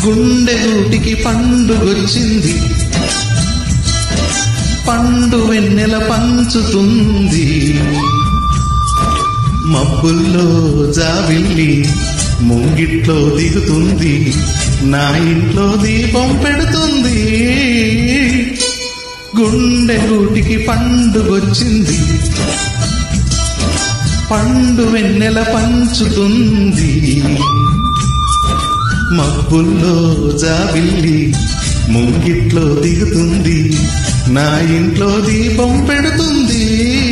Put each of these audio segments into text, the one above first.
గుండె గూటికి పండుగొచ్చింది పండు వెన్నెల పంచుతుంది మబ్బుల్లో జావిల్లి ముంగిట్లో దిగుతుంది నా ఇంట్లో దీపం పెడుతుంది గుండె గూటికి పండుగొచ్చింది పండు వెన్నెల పంచుతుంది మబ్బుల్లో జాబిల్లి ముంగిట్లో దిగుతుంది నా ఇంట్లో దీపం పెడుతుంది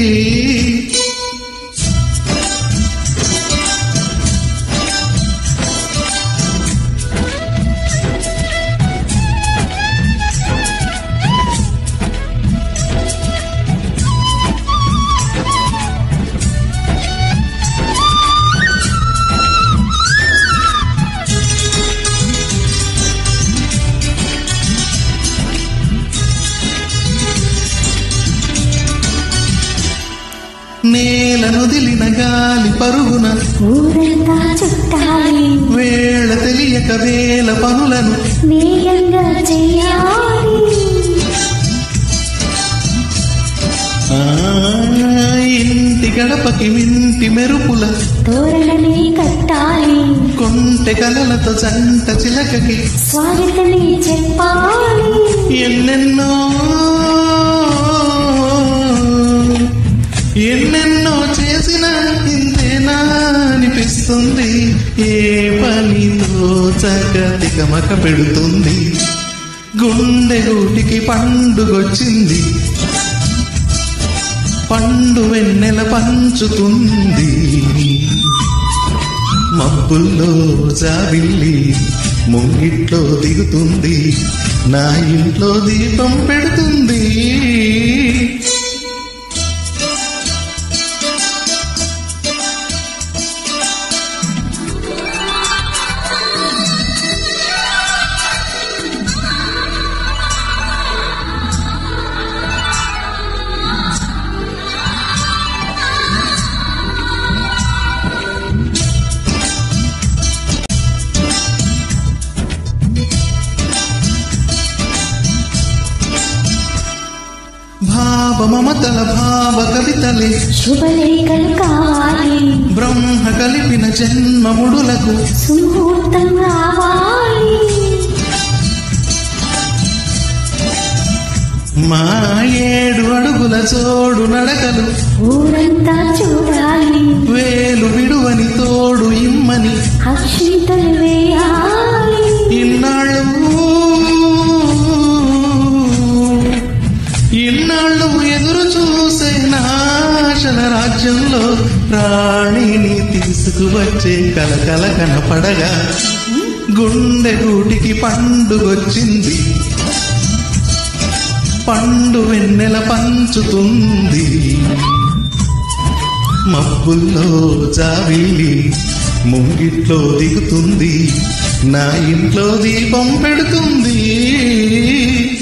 నేలను దిలిన గాలి పరుగున ఊరంతా చుట్టాలి వేళ తెలియక వేల పనులను వేగంగా చెయ్యాలి ఆ, ఇంటి గడపకి వింటి మెరుపుల తోరణమే కట్టాలి కొంటె కలలతో జంట చిలకకి స్వాగతమే చెప్పాలి ఎన్నెన్నో ఎన్నెన్నో చేసిన ఇంతేనా అనిపిస్తుంది ఏ పనితో చకతికమక పెడుతుంది గుండె గూటికి పండుగొచ్చింది పండు వెన్నెల పంచుతుంది మబ్బుల్లో జాబిల్లి ముంగిట్లో దిగుతుంది నా ఇంట్లో దీపం పెడుతుంది భావ మమతల భావ కవితలే శుభలేఖలు కావాలి బ్రహ్మ కలిపిన జన్మముడులకు సుముహూర్తం రావాలి మా ఏడు అడుగుల చోడు నడకలు ఊరంతా చూడాలి వేలు విడువని తోడు ఇమ్మని అక్షింతలు వేయాలి ఇన్నాళ్ళు ఇన్నాళ్ళు ఎదురు చూసే నాశన రాజ్యంలో రాణిని తీసుకువచ్చే కలకల కనపడగా గుండె గూటికి పండుగొచ్చింది పండు వెన్నెల పంచుతుంది మబ్బుల్లో జావిల్లి ముంగిట్లో దిగుతుంది నా ఇంట్లో దీపం పెడుతుంది